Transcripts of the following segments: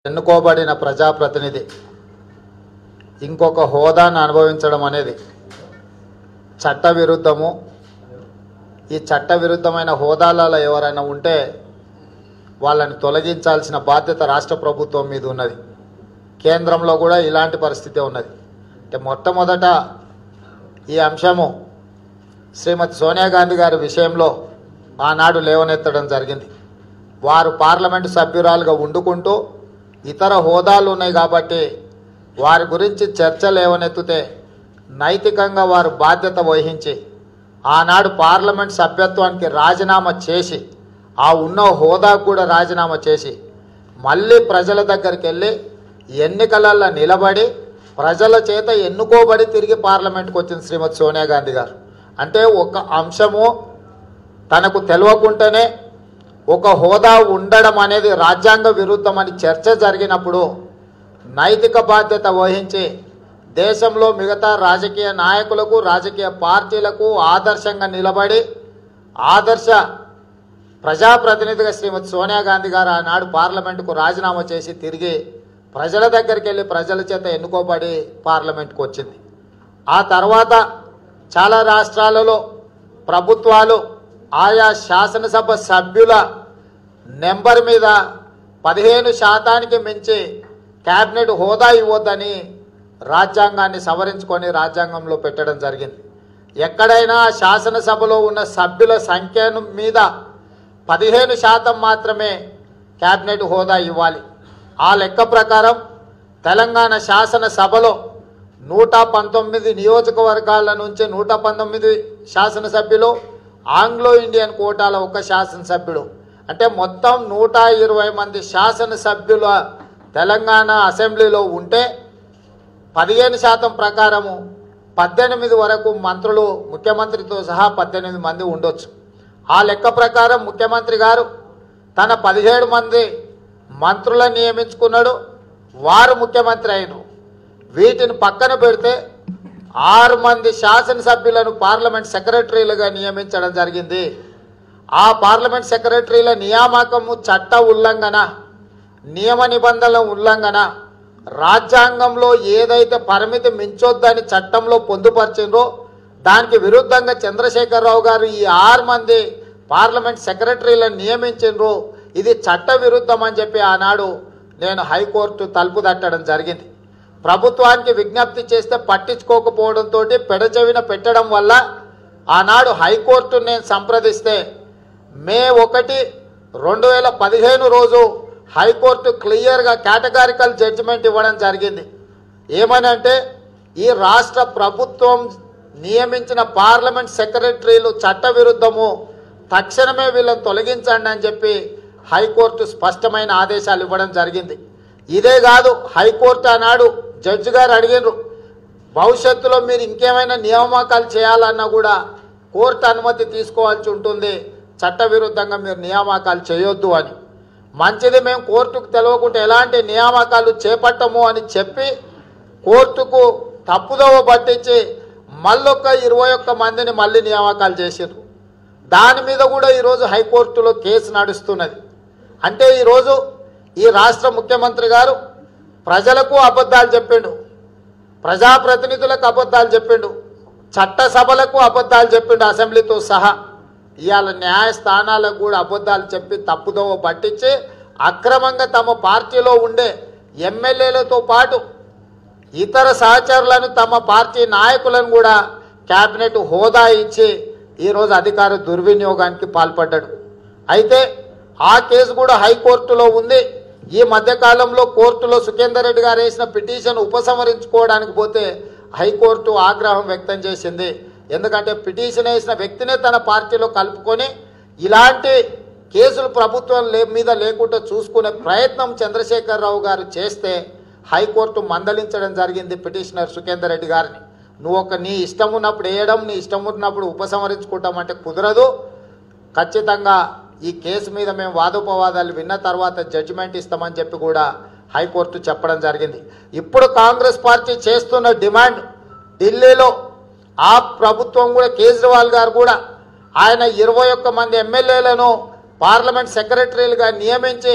ఎన్నుకోబడిన ప్రజాప్రతినిధి ఇంకొక హోదాను అనుభవించడం అనేది చట్ట విరుద్ధము ఈ చట్ట విరుద్ధమైన హోదాలలో ఎవరైనా ఉంటే వాళ్ళని తొలగించాల్సిన బాధ్యత రాష్ట్ర ప్రభుత్వం మీద ఉన్నది కేంద్రంలో కూడా ఇలాంటి పరిస్థితి ఉన్నది అంటే మొట్టమొదట ఈ అంశము శ్రీమతి సోనియా గాంధీ గారి విషయంలో ఆనాడు లేవనెత్తడం జరిగింది వారు పార్లమెంటు సభ్యురాలుగా వండుకుంటూ ఇతర హోదాలు ఉన్నాయి కాబట్టి వారి గురించి చర్చ లేవనెత్తితే నైతికంగా వారు బాధ్యత వహించి ఆనాడు పార్లమెంట్ సభ్యత్వానికి రాజీనామా చేసి ఆ ఉన్న హోదాకు కూడా రాజీనామా చేసి మళ్ళీ ప్రజల దగ్గరికి వెళ్ళి ఎన్నికలలో నిలబడి ప్రజల చేత ఎన్నుకోబడి తిరిగి పార్లమెంట్కి వచ్చింది శ్రీమతి సోనియా గాంధీ గారు అంటే ఒక అంశము తనకు తెలియకుండానే ఒక హోదా ఉండడం అనేది రాజ్యాంగ విరుద్ధమని చర్చ జరిగినప్పుడు నైతిక బాధ్యత వహించి దేశంలో మిగతా రాజకీయ నాయకులకు రాజకీయ పార్టీలకు ఆదర్శంగా నిలబడి ఆదర్శ ప్రజాప్రతినిధిగా శ్రీమతి సోనియా గాంధీ గారు ఆనాడు పార్లమెంటుకు రాజీనామా చేసి తిరిగి ప్రజల దగ్గరికి వెళ్ళి ప్రజల చేత ఎన్నుకోబడి పార్లమెంట్కి వచ్చింది ఆ తర్వాత చాలా రాష్ట్రాలలో ప్రభుత్వాలు ఆయా శాసనసభ సభ్యుల నెంబర్ మీద పదిహేను శాతానికి మించి క్యాబినెట్ హోదా ఇవ్వద్దని రాజ్యాంగాన్ని సవరించుకొని రాజ్యాంగంలో పెట్టడం జరిగింది ఎక్కడైనా శాసనసభలో ఉన్న సభ్యుల సంఖ్యను మీద పదిహేను శాతం మాత్రమే క్యాబినెట్ హోదా ఇవ్వాలి ఆ లెక్క ప్రకారం తెలంగాణ శాసనసభలో నూట పంతొమ్మిది నియోజకవర్గాల నుంచి నూట పంతొమ్మిది శాసనసభ్యులు ఆంగ్లో ఇండియన్ కోటాల ఒక శాసనసభ్యుడు అంటే మొత్తం నూట ఇరవై మంది శాసనసభ్యుల తెలంగాణ అసెంబ్లీలో ఉంటే పదిహేను శాతం ప్రకారము పద్దెనిమిది వరకు మంత్రులు ముఖ్యమంత్రితో సహా పద్దెనిమిది మంది ఉండొచ్చు ఆ లెక్క ప్రకారం ముఖ్యమంత్రి గారు తన పదిహేడు మంది మంత్రులను నియమించుకున్నాడు వారు ముఖ్యమంత్రి అయినరు వీటిని పక్కన పెడితే ఆరు మంది శాసనసభ్యులను పార్లమెంట్ సెక్రటరీలుగా నియమించడం జరిగింది ఆ పార్లమెంట్ సెక్రటరీల నియామకము చట్ట ఉల్లంఘన నియమ నిబంధనల ఉల్లంఘన రాజ్యాంగంలో ఏదైతే పరిమితి మించొద్దని చట్టంలో పొందుపరిచిందో దానికి విరుద్ధంగా చంద్రశేఖరరావు గారు ఈ ఆరు మంది పార్లమెంట్ సెక్రటరీలను నియమించిండ్రు ఇది చట్ట విరుద్ధం అని చెప్పి ఆనాడు నేను హైకోర్టు తలుపు తట్టడం జరిగింది ప్రభుత్వానికి విజ్ఞప్తి చేస్తే పట్టించుకోకపోవడంతో పెడచెవిన పెట్టడం వల్ల ఆనాడు హైకోర్టు నేను సంప్రదిస్తే మే ఒకటి రెండు వేల పదిహేను రోజు హైకోర్టు క్లియర్గా కేటగారికల్ జడ్జిమెంట్ ఇవ్వడం జరిగింది ఏమనంటే ఈ రాష్ట్ర ప్రభుత్వం నియమించిన పార్లమెంట్ సెక్రటరీలు చట్టవిరుద్ధము తక్షణమే వీళ్ళని తొలగించండి అని చెప్పి హైకోర్టు స్పష్టమైన ఆదేశాలు ఇవ్వడం జరిగింది ఇదే కాదు హైకోర్టు ఆనాడు జడ్జి గారు అడిగినారు భవిష్యత్తులో మీరు ఇంకేమైనా నియామకాలు చేయాలన్నా కూడా కోర్టు అనుమతి తీసుకోవాల్సి ఉంటుంది చట్టవిరుద్ధంగా మీరు నియామకాలు చేయొద్దు అని మంచిది మేము కోర్టుకు తెలియకుండా ఎలాంటి నియామకాలు చేపట్టము అని చెప్పి కోర్టుకు తప్పుదోవ పట్టించి మళ్ళొక్క ఇరవై ఒక్క మందిని మళ్ళీ నియామకాలు చేసారు దాని మీద కూడా ఈరోజు హైకోర్టులో కేసు నడుస్తున్నది అంటే ఈరోజు ఈ రాష్ట్ర ముఖ్యమంత్రి గారు ప్రజలకు అబద్ధాలు చెప్పిండు ప్రజాప్రతినిధులకు అబద్ధాలు చెప్పిండు చట్టసభలకు అబద్ధాలు చెప్పిండు అసెంబ్లీతో సహా ఇవాళ న్యాయస్థానాలకు కూడా అబద్ధాలు చెప్పి తప్పుదోవ పట్టించి అక్రమంగా తమ పార్టీలో ఉండే ఎమ్మెల్యేలతో పాటు ఇతర సహచరులను తమ పార్టీ నాయకులను కూడా కేబినెట్ హోదా ఇచ్చి ఈరోజు అధికార దుర్వినియోగానికి పాల్పడ్డాడు అయితే ఆ కేసు కూడా హైకోర్టులో ఉంది ఈ మధ్యకాలంలో కోర్టులో సుఖేందర్ రెడ్డి గారు వేసిన పిటిషన్ ఉపసంహరించుకోవడానికి పోతే హైకోర్టు ఆగ్రహం వ్యక్తం చేసింది ఎందుకంటే పిటిషన్ వేసిన వ్యక్తినే తన పార్టీలో కలుపుకొని ఇలాంటి కేసులు ప్రభుత్వం లే మీద లేకుండా చూసుకునే ప్రయత్నం చంద్రశేఖరరావు గారు చేస్తే హైకోర్టు మందలించడం జరిగింది పిటిషనర్ సుఖేందర్ రెడ్డి గారిని నువ్వు ఒక నీ ఇష్టం ఉన్నప్పుడు వేయడం నీ ఇష్టం ఉన్నప్పుడు ఉపసంహరించుకుంటాం అంటే కుదరదు ఖచ్చితంగా ఈ కేసు మీద మేము వాదోపవాదాలు విన్న తర్వాత జడ్జిమెంట్ ఇస్తామని చెప్పి కూడా హైకోర్టు చెప్పడం జరిగింది ఇప్పుడు కాంగ్రెస్ పార్టీ చేస్తున్న డిమాండ్ ఢిల్లీలో ఆ ప్రభుత్వం కూడా కేజ్రీవాల్ గారు కూడా ఆయన ఇరవై ఒక్క మంది ఎమ్మెల్యేలను పార్లమెంట్ సెక్రటరీలుగా నియమించి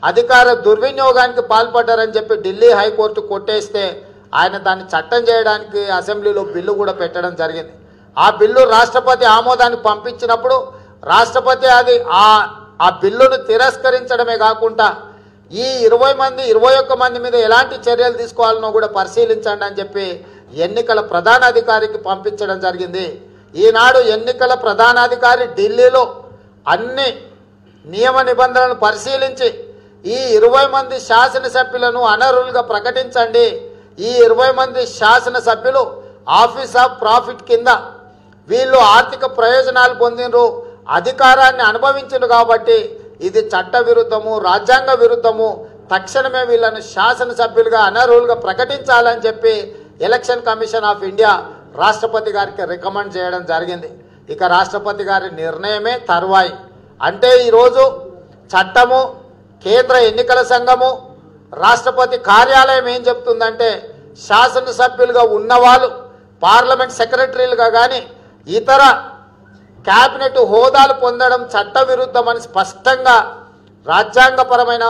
అధికార దుర్వినియోగానికి పాల్పడ్డారని చెప్పి ఢిల్లీ హైకోర్టు కొట్టేస్తే ఆయన దాన్ని చట్టం చేయడానికి అసెంబ్లీలో బిల్లు కూడా పెట్టడం జరిగింది ఆ బిల్లు రాష్ట్రపతి ఆమోదానికి పంపించినప్పుడు రాష్ట్రపతి అది ఆ ఆ బిల్లును తిరస్కరించడమే కాకుండా ఈ ఇరవై మంది ఇరవై ఒక్క మంది మీద ఎలాంటి చర్యలు తీసుకోవాలనో కూడా పరిశీలించండి అని చెప్పి ఎన్నికల ప్రధానాధికారికి పంపించడం జరిగింది ఈనాడు ఎన్నికల ప్రధానాధికారి ఢిల్లీలో అన్ని నియమ నిబంధనలను పరిశీలించి ఈ ఇరవై మంది శాసనసభ్యులను అనర్హులుగా ప్రకటించండి ఈ ఇరవై మంది శాసనసభ్యులు ఆఫీస్ ఆఫ్ ప్రాఫిట్ కింద వీళ్ళు ఆర్థిక ప్రయోజనాలు పొందినరు అధికారాన్ని అనుభవించరు కాబట్టి ఇది చట్ట విరుద్ధము రాజ్యాంగ విరుద్ధము తక్షణమే వీళ్ళను శాసనసభ్యులుగా అనర్హులుగా ప్రకటించాలని చెప్పి ఎలక్షన్ కమిషన్ ఆఫ్ ఇండియా రాష్ట్రపతి గారికి రికమెండ్ చేయడం జరిగింది ఇక రాష్ట్రపతి గారి నిర్ణయమే తర్వాయి అంటే ఈరోజు చట్టము కేంద్ర ఎన్నికల సంఘము రాష్ట్రపతి కార్యాలయం ఏం చెప్తుందంటే శాసనసభ్యులుగా ఉన్నవాళ్ళు పార్లమెంట్ సెక్రటరీలుగా కానీ ఇతర క్యాబినెట్ హోదాలు పొందడం చట్ట విరుద్ధమని స్పష్టంగా రాజ్యాంగపరమైన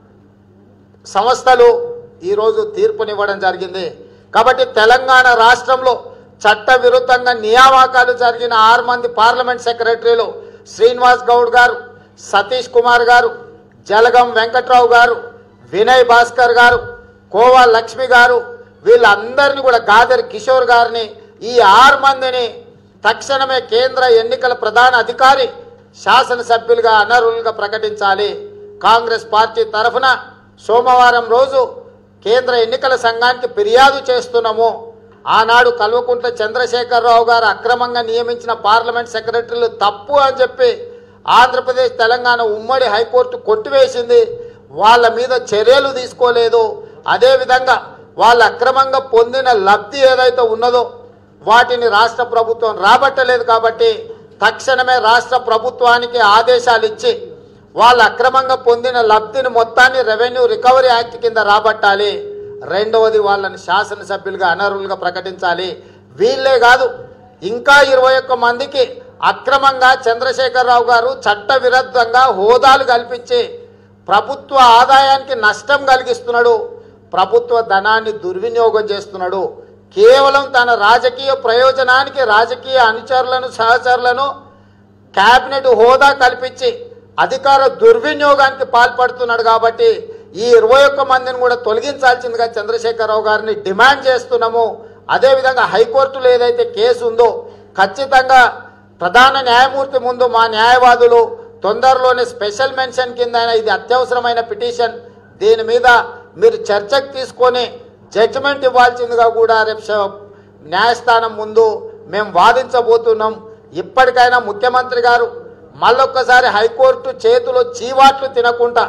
సంస్థలు ఈరోజు తీర్పునివ్వడం జరిగింది కాబట్టి తెలంగాణ రాష్ట్రంలో చట్ట విరుద్ధంగా నియామకాలు జరిగిన ఆరు మంది పార్లమెంట్ సెక్రటరీలు శ్రీనివాస్ గౌడ్ గారు సతీష్ కుమార్ గారు జలగం వెంకట్రావు గారు వినయ్ భాస్కర్ గారు కోవా లక్ష్మి గారు వీళ్ళందరినీ కూడా గాదర్ కిషోర్ గారిని ఈ ఆరు మందిని తక్షణమే కేంద్ర ఎన్నికల ప్రధాన అధికారి శాసనసభ్యులుగా అనర్హులుగా ప్రకటించాలి కాంగ్రెస్ పార్టీ తరఫున సోమవారం రోజు కేంద్ర ఎన్నికల సంఘానికి ఫిర్యాదు చేస్తున్నాము ఆనాడు కల్వకుంట్ల చంద్రశేఖరరావు గారు అక్రమంగా నియమించిన పార్లమెంట్ సెక్రటరీలు తప్పు అని చెప్పి ఆంధ్రప్రదేశ్ తెలంగాణ ఉమ్మడి హైకోర్టు కొట్టివేసింది వాళ్ళ మీద చర్యలు తీసుకోలేదు అదేవిధంగా వాళ్ళు అక్రమంగా పొందిన లబ్ధి ఏదైతే ఉన్నదో వాటిని రాష్ట్ర ప్రభుత్వం రాబట్టలేదు కాబట్టి తక్షణమే రాష్ట్ర ప్రభుత్వానికి ఆదేశాలు ఇచ్చి వాళ్ళు అక్రమంగా పొందిన లబ్ధిని మొత్తాన్ని రెవెన్యూ రికవరీ యాక్ట్ కింద రాబట్టాలి రెండవది వాళ్ళని శాసనసభ్యులుగా అనర్హులుగా ప్రకటించాలి వీళ్ళే కాదు ఇంకా ఇరవై ఒక్క మందికి అక్రమంగా చంద్రశేఖరరావు గారు చట్ట విరుద్ధంగా హోదాలు కల్పించి ప్రభుత్వ ఆదాయానికి నష్టం కలిగిస్తున్నాడు ప్రభుత్వ ధనాన్ని దుర్వినియోగం చేస్తున్నాడు కేవలం తన రాజకీయ ప్రయోజనానికి రాజకీయ అనుచరులను సహచరులను కేబినెట్ హోదా కల్పించి అధికార దుర్వినియోగానికి పాల్పడుతున్నాడు కాబట్టి ఈ ఇరవై ఒక్క మందిని కూడా తొలగించాల్సిందిగా చంద్రశేఖరరావు గారిని డిమాండ్ చేస్తున్నాము అదేవిధంగా హైకోర్టులో ఏదైతే కేసు ఉందో ఖచ్చితంగా ప్రధాన న్యాయమూర్తి ముందు మా న్యాయవాదులు తొందరలోనే స్పెషల్ మెన్షన్ కింద ఇది అత్యవసరమైన పిటిషన్ దీని మీద మీరు చర్చకు తీసుకొని జడ్జిమెంట్ ఇవ్వాల్సిందిగా కూడా రేపు శ- న్యాయస్థానం ముందు మేము వాదించబోతున్నాం ఇప్పటికైనా ముఖ్యమంత్రి గారు మళ్ళొక్కసారి హైకోర్టు చేతిలో చీవాట్లు తినకుండా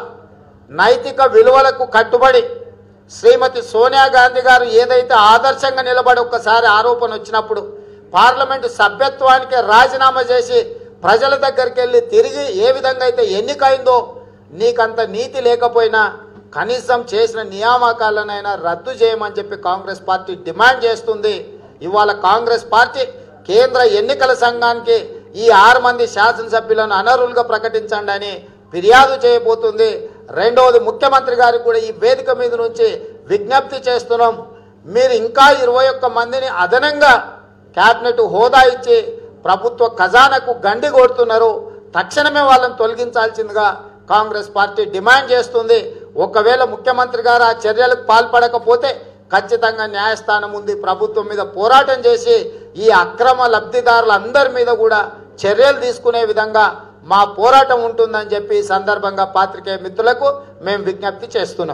నైతిక విలువలకు కట్టుబడి శ్రీమతి సోనియా గాంధీ గారు ఏదైతే ఆదర్శంగా నిలబడి ఒక్కసారి ఆరోపణ వచ్చినప్పుడు పార్లమెంటు సభ్యత్వానికి రాజీనామా చేసి ప్రజల దగ్గరికి వెళ్ళి తిరిగి ఏ విధంగా అయితే ఎన్నికైందో నీకంత నీతి లేకపోయినా కనీసం చేసిన నియామకాలనైనా రద్దు చేయమని చెప్పి కాంగ్రెస్ పార్టీ డిమాండ్ చేస్తుంది ఇవాళ కాంగ్రెస్ పార్టీ కేంద్ర ఎన్నికల సంఘానికి ఈ ఆరు మంది శాసనసభ్యులను అనర్హులుగా ప్రకటించండి అని ఫిర్యాదు చేయబోతుంది రెండవది ముఖ్యమంత్రి గారికి కూడా ఈ వేదిక మీద నుంచి విజ్ఞప్తి చేస్తున్నాం మీరు ఇంకా ఇరవై ఒక్క మందిని అదనంగా క్యాబినెట్ హోదా ఇచ్చి ప్రభుత్వ ఖజానాకు గండి కొడుతున్నారు తక్షణమే వాళ్ళని తొలగించాల్సిందిగా కాంగ్రెస్ పార్టీ డిమాండ్ చేస్తుంది ఒకవేళ ముఖ్యమంత్రి గారు ఆ చర్యలకు పాల్పడకపోతే ఖచ్చితంగా న్యాయస్థానం ఉంది ప్రభుత్వం మీద పోరాటం చేసి ఈ అక్రమ లబ్ధిదారులందరి మీద కూడా చర్యలు తీసుకునే విధంగా మా పోరాటం ఉంటుందని చెప్పి ఈ సందర్భంగా పాత్రికేయ మిత్రులకు మేము విజ్ఞప్తి చేస్తున్నాం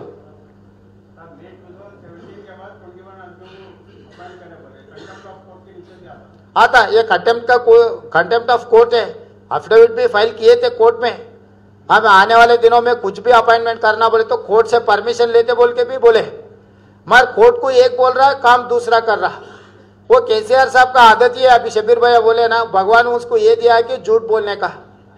साहब मे टू थाउजेंड सेवेंटीन के बाद ट्वेंटी वन आदमियों को फाइल करने पड़े कंटेम्प्ट ऑफ कोर्ट के नीचे दिया था आता ये कंटेम्प्ट का कंटेम्प्ट ऑफ कोर्ट है अफिडेविट भी फाइल किए थे कोर्ट में हमें आने वाले दिनों में कुछ भी अपॉइंटमेंट करना बोले तो कोर्ट से परमिशन लेते बोल के भी बोले मगर कोर्ट को एक बोल रहा है काम दूसरा कर रहा वो केसीआर साहब का आदत ही है अभी शबीर भैया बोले ना भगवान ने उसको ये दिया है कि झूठ बोलने का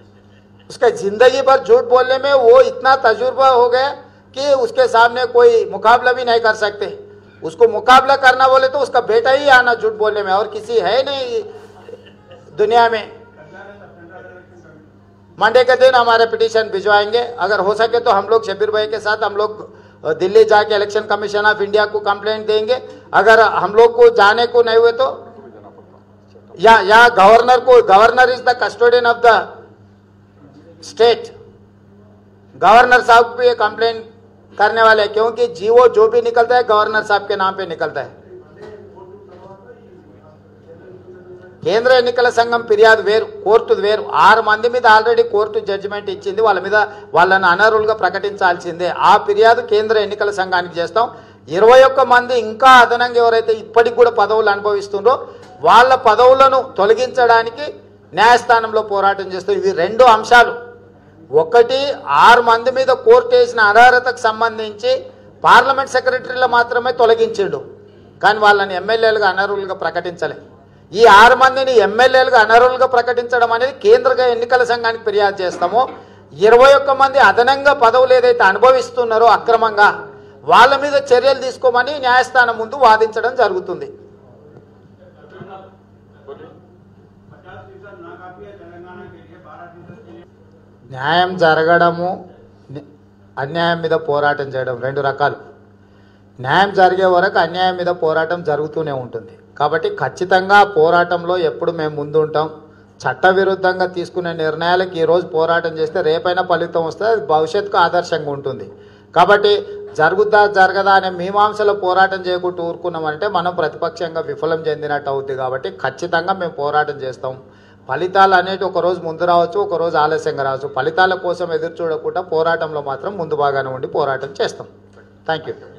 उसका जिंदगी भर झूठ बोलने में वो इतना तजुर्बा हो गया कि उसके सामने कोई मुकाबला भी नहीं कर सकते उसको मुकाबला करना बोले तो उसका बेटा ही आना झूठ बोलने में और किसी है नहीं दुनिया में मंडे के दिन हमारे पिटीशन भिजवाएंगे अगर हो सके तो हम लोग शबीर भाई के साथ हम लोग अ, दिल्ली जाके इलेक्शन कमीशन ऑफ इंडिया को कंप्लेंट देंगे अगर हम लोग को जाने को नहीं हुए तो या या गवर्नर को governor is the custodian of the state governor साहब को ये कंप्लेन करने वाले हैं क्योंकि जीवो जो भी निकलता है गवर्नर साहब के नाम पे निकलता है కేంద్ర ఎన్నికల సంఘం ఫిర్యాదు వేరు కోర్టు వేరు ఆరు మంది మీద ఆల్రెడీ కోర్టు జడ్జిమెంట్ ఇచ్చింది వాళ్ళ మీద వాళ్ళని అనర్హులుగా ప్రకటించాల్సిందే ఆ ఫిర్యాదు కేంద్ర ఎన్నికల సంఘానికి చేస్తాం ఇరవై ఒక్క మంది ఇంకా అదనంగా ఎవరైతే ఇప్పటికి కూడా పదవులు అనుభవిస్తుండ్రో వాళ్ళ పదవులను తొలగించడానికి న్యాయస్థానంలో పోరాటం చేస్తాం ఇవి రెండు అంశాలు ఒకటి ఆరు మంది మీద కోర్టు వేసిన అనర్హతకు సంబంధించి పార్లమెంట్ సెక్రటరీలో మాత్రమే తొలగించిండు కానీ వాళ్ళని ఎమ్మెల్యేలుగా అనర్హులుగా ప్రకటించలే ఈ ఆరు మందిని ఎమ్మెల్యేలుగా అనర్హులుగా ప్రకటించడం అనేది కేంద్ర ఎన్నికల సంఘానికి ఫిర్యాదు చేస్తామో ఇరవై ఒక్క మంది అదనంగా పదవులు ఏదైతే అనుభవిస్తున్నారో అక్రమంగా వాళ్ళ మీద చర్యలు తీసుకోమని న్యాయస్థానం ముందు వాదించడం జరుగుతుంది पचास फीसद ना काफी है तेलंगाना के लिए बारह फीसद के लिए న్యాయం జరగడము ని- అన్యాయం మీద పోరాటం చేయడం రెండు రకాలు న్యాయం జరిగే వరకు అన్యాయం మీద పోరాటం జరుగుతూనే ఉంటుంది కాబట్టి ఖచ్చితంగా పోరాటంలో ఎప్పుడు మేము ముందు ఉంటాం చట్టవిరుద్ధంగా తీసుకునే నిర్ణయాలకు ఈరోజు పోరాటం చేస్తే రేపైనా ఫలితం వస్తే అది భవిష్యత్తుకు ఆదర్శంగా ఉంటుంది కాబట్టి జరుగుద్దా జరగదా అనే మీమాంసలో పోరాటం చేయకుండా ఊరుకున్నామంటే మనం ప్రతిపక్షంగా విఫలం చెందినట్టు అవుద్ది కాబట్టి ఖచ్చితంగా మేము పోరాటం చేస్తాం ఫలితాలు అనేవి ఒక రోజు ముందు రావచ్చు ఒక రోజు ఆలస్యంగా రావచ్చు ఫలితాల కోసం ఎదురు చూడకుండా పోరాటంలో మాత్రం ముందు బాగానే ఉండి పోరాటం చేస్తాం థ్యాంక్ యూ